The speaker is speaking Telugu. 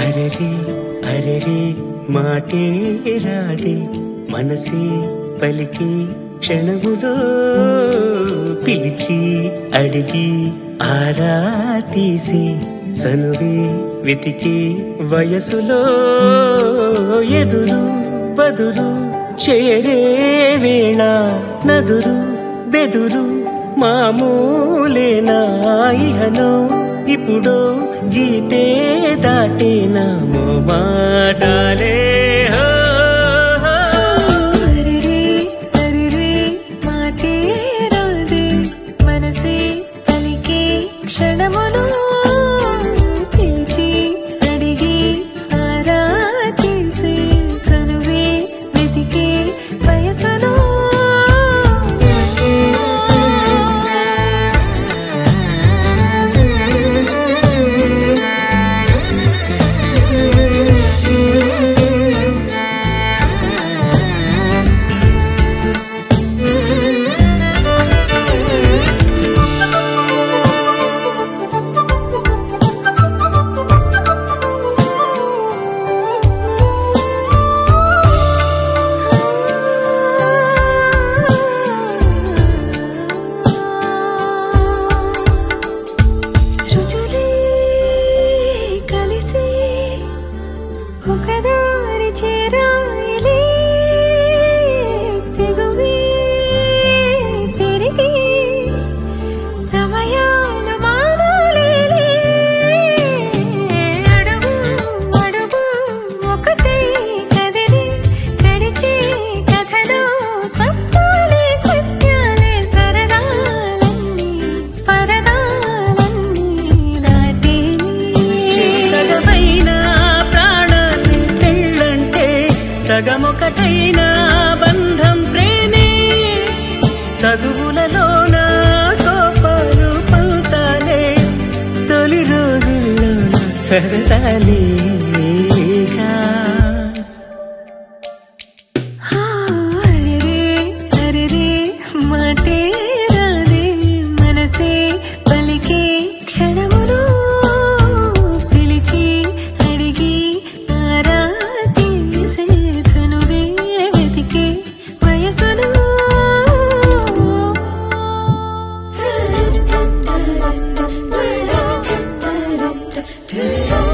అరరే అరరే మాటే రాదే మనసే పలికి క్షణములో పిలిచి అడిగి ఆరా తీసి చనువే వెతికి వయసులో ఎదురు బదురు చేరే వేళ నదురు బెదురు మామూలేనా ఇహనో ఇప్పుడు గీతే దాటేనా మాటాలే హో, హో. అరిరే అరిరే మాటే రాదే మనసే పలికే క్షణములో పిలిచి అడిగి ఆరా తీసే చనువే వెతికే వయసులో రుచులే కలిసి ఒకదారి చేరాయిలే తెగువే పెరిగి సమయాలు మామూలేలే అడుగు అడుగు ఒకటే కదిలి గడిచే కథలో స్వప్నాలే సత్యాలే సరదాలన్నీ పరదాలన్నీ దాటేలే సగమైన ప్రాణాన్ని పెళ్ళంటే సగమొకటైన బంధం ప్రేమే చదువులలోన కోపాలు పంతాలే తొలి రోజుల్లో సరదాలేగా అరిరే అరిరే మాటే రాదే మనసే పలికే క్షణములో పిలిచి అడిగి ఆరా తీసే చనువే వెతికే వయసులో Da-da-da-da-da-da-da-da-da-da-da-da